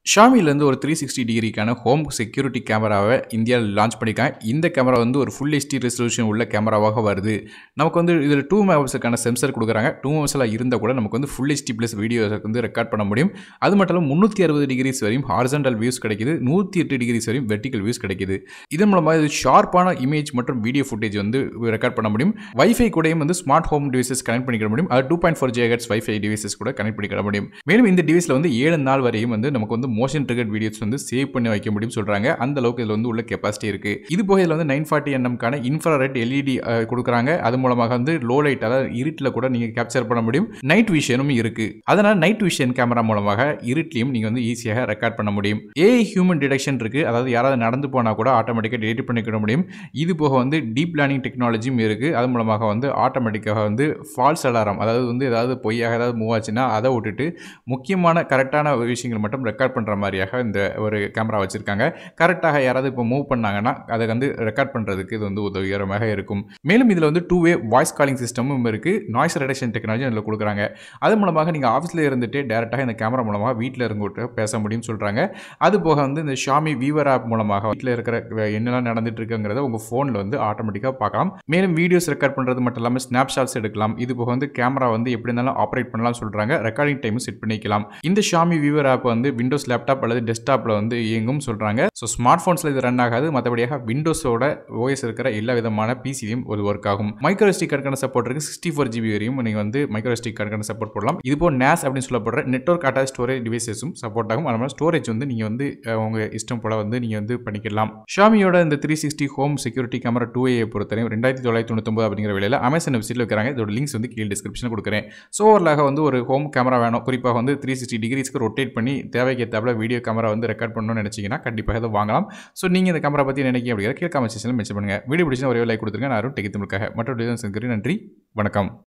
ஷாமிலேருந்து ஒரு three sixty டிகிரிக்கான home security கேமராவை இந்தியாவில் லான்ச் பண்ணியிருக்காங்க இந்த கேமரா வந்து ஒரு ஃபுல் ஹெச்டி ரெசல்யூஷன் உள்ள கேமராவாக வருது நமக்கு வந்து இதில் டூ மெகாபிக்சலுக்கான சென்சர் கொடுக்குறாங்க டூ மெகாபிக்சலாக இருந்தால் கூட நமக்கு வந்து ஃபுல் ஹெச்டி ப்ளஸ் வீடியோஸை வந்து ரெக்கார்ட் பண்ண முடியும் அது மட்டும் இல்லாமல் முந்நூற்றி அறுபது டிகிரிஸ் வரையும் ஹாரிசன்டல் வியூஸ் கிடைக்குது நூற்றி எட்டு டிகிரிஸ் வரையும் வெர்டிக்கல் வியூஸ் கிடைக்குது இதன் மூலமாக இது ஷார்ப்பான இமேஜ் மற்றும் வீடியோ ஃபுட்டேஜ் வந்து ரெக்கார்ட் பண்ண முடியும் வைஃபை கூடயும் வந்து ஸ்மார்ட் ஹோம் டிவைசஸ் கனெக்ட் பண்ணிக்க முடியும் அது டூ பாயிண்ட் ஃபோர் ஜிஹெட்ஸ் வைஃபை டிவைசஸ் கூட கனெக்ட் பண்ணிக்க முடியும் மேலும் இந்த டிவைஸில் வந்து ஏழு நாள் வரையும் வந்து நமக்கு வந்து மோஷன் ட்ரிகர்ட் வீடியோஸ் வந்து சேவ் பண்ணி வைக்க முடியும் சொல்கிறாங்க அந்த அளவுக்கு இதில் வந்து உள்ள கெப்பாசிட்டி இருக்குது இது போக இதில் வந்து நைன் ஃபார்ட்டி என்எம்கான இன்ஃப்ராரெட் எல்இடி கொடுக்குறாங்க அது மூலமாக வந்து லோ லைட் அதாவது இருட்டில் கூட நீங்கள் கேப்சர் பண்ண முடியும் நைட் விஷனும் இருக்குது அதனால் நைட் விஷன் கேமரா மூலமாக இருட்லையும் நீங்கள் வந்து ஈஸியாக ரெக்கார்ட் பண்ண முடியும் ஏஐ ஹியூமன் டிடெக்ஷன் இருக்குது அதாவது யாராவது நடந்து போனால் கூட ஆட்டோமேட்டிக்காக டெலிட் பண்ணிக்கிட முடியும் இது போக வந்து டீப் லேர்னிங் டெக்னாலஜியும் இருக்குது அது மூலமாக வந்து ஆட்டோமேட்டிக்காக வந்து ஃபால்ஸ் அலாரம் அதாவது வந்து ஏதாவது பொய்யாக ஏதாவது மூவ் ஆச்சுன்னா அதை விட்டுட்டு முக்கியமான கரெக்டான விஷயங்கள் மட்டும் ரெக்கார்ட் பண்ணுற மாதிரியாக இந்த ஒரு கேமரா வச்சுருக்காங்க கரெக்டாக யாராவது இப்போ மூவ் பண்ணாங்கன்னா அதை வந்து ரெக்கார்ட் பண்ணுறதுக்கு இது வந்து உதவிகரமாக இருக்கும் மேலும் இதில் வந்து டூ வே வாய்ஸ் காலிங் சிஸ்டமும் இருக்குது நாய்ஸ் ரிடக்ஷன் டெக்னாலஜி அதில் கொடுக்குறாங்க அது மூலமாக நீங்கள் ஆஃபீஸில் இருந்துட்டு டேரெக்டாக இந்த கேமரா மூலமாக வீட்டில் இருந்துட்டு பேச முடியும்னு சொல்கிறாங்க அது போக வந்து இந்த ஷாமி வீவர் ஆப் மூலமாக வீட்டில் இருக்கிற என்னெல்லாம் நடந்துட்டு இருக்குங்கிறத உங்கள் ஃபோனில் வந்து ஆட்டோமேட்டிக்காக பார்க்கலாம் மேலும் வீடியோஸ் ரெக்கார்ட் பண்ணுறது மட்டும் இல்லாமல் ஸ்னாப்ஷாட்ஸ் எடுக்கலாம் இது போக வந்து கேமரா வந்து எப்படி இருந்தாலும் ஆப்ரேட் பண்ணலாம் சொல்கிறாங்க ரெக்கார்டிங் டைமும் செட் பண்ணிக்கலாம் இந்த ஷாமி வீவர் ஆப் வந்து விண்டோஸ் லேப்டாப் அல்லது டெஸ்க்டாப்பில் வந்து இயங்கும் சொல்கிறாங்க ஸோ ஸ்மார்ட் ஃபோன்ஸில் இது ரன் ஆகாது மற்றபடியாக விண்டோஸோட ஓஎஸ் இருக்கிற எல்லா விதமான பிசிலையும் ஒரு ஒர்க் ஆகும் மைக்ரோ எஸ்டி கார்டுக்கான சப்போர்ட் இருக்குது சிக்ஸ்டி ஃபோர் ஜிபி வரையும் நீங்கள் வந்து மைக்ரோ எஸ்டி கார்டுக்கான சப்போர்ட் போடலாம் இது போல் நேஸ் அப்படின்னு சொல்லப்படுற நெட்ஒர்க் அட்டாச் ஸ்டோரேஜ் டிவைசஸும் சப்போர்ட் ஆகும் அதனால ஸ்டோரேஜ் வந்து நீங்கள் வந்து உங்கள் இஷ்டம் போல் வந்து நீங்கள் வந்து பண்ணிக்கலாம் ஷாமியோட இந்த three sixty home security camera two A பொறுத்தவரையும் ரெண்டாயிரத்தி தொள்ளாயிரத்தி தொண்ணூத்தொம்பது அப்படிங்கிற விலையில் அமேசான் வெப்சைட்டில் வைக்கிறாங்க இதோட லிங்க்ஸ் வந்து கீழே டிஸ்கிரிப்ஷன் கொடுக்குறேன் ஸோ ஓவரலாக வந்து ஒரு ஹோம் கேமரா வேணும் குறிப்பாக வந்து த்ரீ சிக்ஸ்டி டிகிரிஸ்க்கு ரொட்டேட் பண்ணி தேவைக்கு ஏற்றாப்புல வீடியோ கேமரா வந்து ரெக்கார்ட் பண்ணணும்னு நினச்சிங்கன்னா கண்டிப்பாக இதை வாங்கலாம் ஸோ நீங்கள் இந்த கேமரா பற்றி நினைக்க அப்படிங்கிற கீழே காமெண்ட் செக்ஷனில் மென்ஷன் பண்ணுங்கள் வீடியோ பிடிச்சா ஒரே லைக் கொடுத்துருங்க நான் டெக்கி தமிழுக்காக மற்ற நன்றி வணக்கம்